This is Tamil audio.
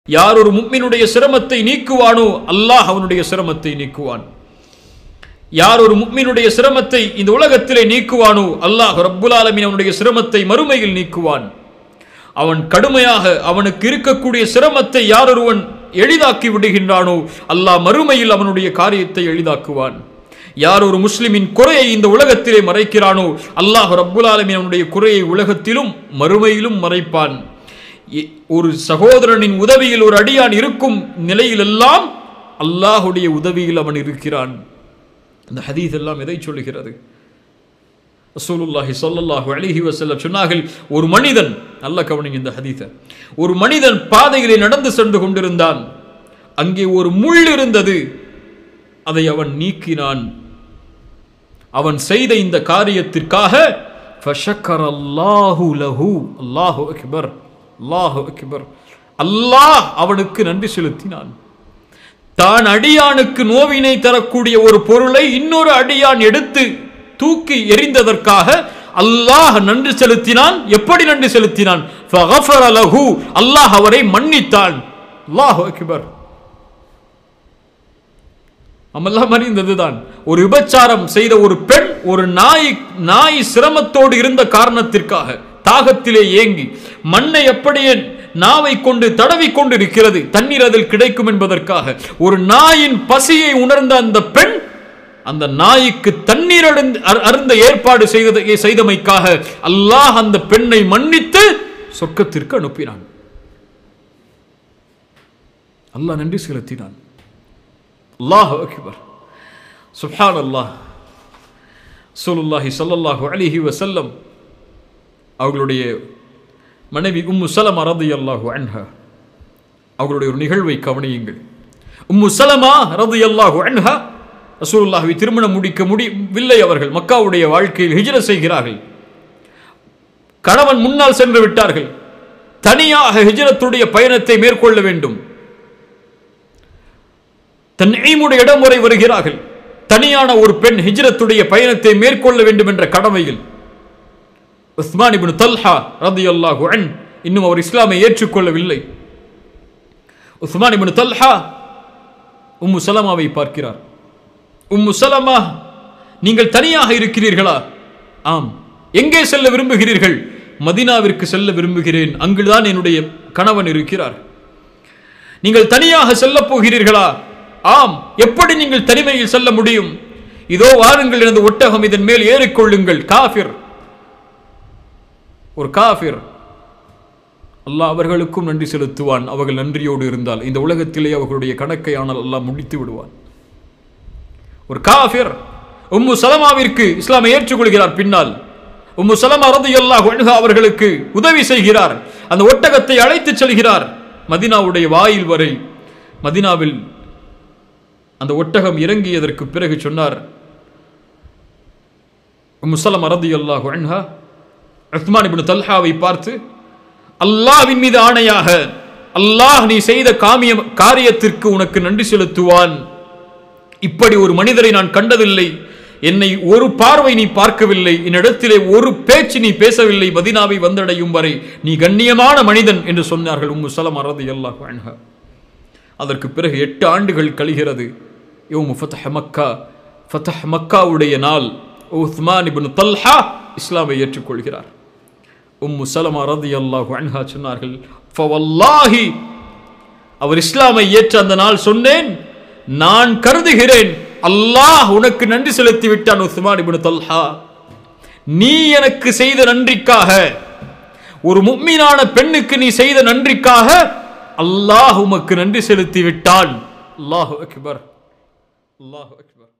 யார் ஒரு முக்மினுடைய சிரமத்தை நீக்குவானோ அல்லாஹ் அவனுடைய சிரமத்தை நீக்குவான் யார் ஒரு முக்மினுடைய சிரமத்தை இந்த உலகத்திலே நீக்குவானோ அல்லாஹ் ரப்புல் ஆலமீன் அவனுடைய சிரமத்தை மறுமையில் நீக்குவான் அவன் கடுமையாக அவனுக்கு இருக்கக்கூடிய சிரமத்தை யார் ஒருவன் எளிதாக்கி விடுகின்றானோ அல்லாஹ் மறுமையில் அவனுடைய காரியத்தை எளிதாக்குவான் யார் ஒரு முஸ்லிமின் குறையை இந்த உலகத்திலே மறைக்கிறானோ அல்லாஹ் ரப்புல் ஆலமீன் அவனுடைய குறையை உலகத்திலும் மறுமையிலும் மறைப்பான் எ- ஒரு சகோதரனின் உதவியில் ஒரு அடியான் இருக்கும் நிலையிலெல்லாம் அல்லாஹுடைய உதவியில் அவன் இருக்கிறான் இந்த ஹதீஸ் எல்லாம் எதை சொல்லுகிறது ரசூலுல்லாஹி ஸல்லல்லாஹு அலைஹி வஸல்லம் சொன்னார்கள் ஒரு மனிதன் நல்ல கவனிங்க இந்த ஹதீஸை ஒரு மனிதன் பாதையிலே நடந்து சென்று கொண்டிருந்தான் அங்கே ஒரு முள் இருந்தது அதை அவன் நீக்கினான் அவன் செய்த இந்த காரியத்திற்காக ஃபஷக்கர அல்லாஹு லஹு அல்லாஹு அக்பர் அல்லாஹு அக்பர் அல்லாஹ் அவனுக்கு நன்றி செலுத்தினான் தான் அடியானுக்கு நோவினை தரக்கூடிய ஒரு பொருளை இன்னொரு அடியான் எடுத்து தூக்கி எறிந்ததற்காக அல்லாஹ் நன்றி செலுத்தினான் எப்படி நன்றி செலுத்தினான் ஃபகஃபர லஹு அல்லாஹ் அவரை மன்னித்தான் அல்லாஹு அக்பர் நம்மெல்லாம் அறிந்ததுதான் ஒரு விபச்சாரம் செய்த ஒரு பெண் ஒரு நாய் நாய் சிரமத்தோடு இருந்த காரணத்திற்காக தாகத்திலே ஏங்கி மண்ணை அப்படியே நாவை கொண்டு தடவி கொண்டு இருக்கிறது தண்ணீர் அதில் கிடைக்கும் என்பதற்காக ஒரு நாயின் பசியை உணர்ந்த அந்த பெண் அந்த நாய்க்கு தண்ணீர் அருந்த- அரு- அருந்த ஏற்பாடு செய்ததை செய்தமைக்காக அல்லாஹ் அந்த பெண்ணை மன்னித்து சொர்க்கத்திற்கு அனுப்பினான் அல்லாஹ் நன்றி செலுத்தினான் அல்லாஹ் அக்பர் சுப்ஹான் அல்லாஹ் சூலுல்லாஹி ஸல்லல்லாஹு அலைஹி வஸல்லம் அவர்களுடைய மனைவி உம்மு சலமா ரதியல்லாஹு அன்ஹா அவர்களுடைய ஒரு நிகழ்வை கவனியுங்கள் உம்மு சலமா ரதியல்லாஹு அன்ஹா ரசூலுல்லாஹ்வை திருமணம் முடிக்க முடியவில்லை அவர்கள் மக்காவுடைய வாழ்க்கையில் ஹிஜ்ர செய்கிறார்கள் கணவன் முன்னால் சென்று விட்டார்கள் தனியாக ஹிஜ்ரத்துடைய பயணத்தை மேற்கொள்ள வேண்டும் தன்ஈமுடைய இடம் வரை வருகிறார்கள் தனியான ஒரு பெண் ஹிஜ்ரத்துடைய பயணத்தை மேற்கொள்ள வேண்டும் என்ற கடமையில் உஸ்மான் இப்னு தல்ஹா ரதியல்லாஹு அன் இன்னும் அவர் இஸ்லாமை ஏற்றுக்கொள்ளவில்லை உஸ்மான் இப்னு தல்ஹா உம்மு சலமாவை பார்க்கிறார் உம்மு சலமா நீங்கள் தனியாக இருக்கிறீர்களா ஆம் எங்கே செல்ல விரும்புகிறீர்கள் மதீனாவிற்கு செல்ல விரும்புகிறேன் அங்குதான் என்னுடைய கணவன் இருக்கிறார் நீங்கள் தனியாக செல்லப் போகிறீர்களா ஆம் எப்படி நீங்கள் தனிமையில் செல்ல முடியும் இதோ வாருங்கள் எனது ஒட்டகம் இதன் மேல் ஏறிக்கொள்ளுங்கள் காஃபிர் ஒரு காஃபிர் அல்லாஹ் அவர்களுக்கும் நன்றி செலுத்துவான் அவர்கள் நன்றியோடு இருந்தால் இந்த உலகத்திலே அவர்களுடைய கணக்கை ஆனால் அல்லாஹ் முடித்து விடுவான் ஒரு காஃபிர் உம்மு சலமாவிற்கு இஸ்லாமை ஏற்றுக்கொள்கிறார் பின்னால் உம்மு சலமா ரதியல்லாஹு அன்ஹா அவர்களுக்கு உதவி செய்கிறார் அந்த ஒட்டகத்தை அழைத்துச் செல்கிறார் மதினாவுடைய வாயில் வரை மதினாவில் அந்த ஒட்டகம் இறங்கியதற்கு பிறகு சொன்னார் உம்மு சலமா ரதியல்லாஹு அன்ஹா உஸ்மான் இப்னு தல்ஹாவை பார்த்து அல்லாஹ்வின் மீது ஆணையாக அல்லாஹ் நீ செய்த காமியம் காரியத்திற்கு உனக்கு நன்றி செலுத்துவான் இப்படி ஒரு மனிதரை நான் கண்டதில்லை என்னை ஒரு பார்வை நீ பார்க்கவில்லை என்னிடத்திலே ஒரு பேச்சு நீ பேசவில்லை மதினாவை வந்தடையும் வரை நீ கண்ணியமான மனிதன் என்று சொன்னார்கள் உம்மு சலம் அரது அல்லாஹ் அன்ஹா அதற்கு பிறகு எட்டு ஆண்டுகள் கழிகிறது யோமு ஃபதஹ் மக்கா ஃபதஹ் மக்காவுடைய நாள் உஸ்மான் இப்னு தல்ஹா இஸ்லாமை ஏற்றுக்கொள்கிறார் உம்மு சலமா ரதியல்லாஹு அன்ஹா சொன்னார்கள் ஃபவல்லாஹி அவர் இஸ்லாமை ஏற்ற அந்த நாள் சொன்னேன் நான் கருதுகிறேன் அல்லாஹ் உனக்கு நன்றி செலுத்தி விட்டான் உஸ்மான் இப்னு தல்ஹா நீ எனக்கு செய்த நன்றிக்காக ஒரு முக்மீனான பெண்ணுக்கு நீ செய்த நன்றிக்காக அல்லாஹ் உமக்கு நன்றி செலுத்தி விட்டான் அல்லாஹு அக்பர் அல்லாஹு அக்பர்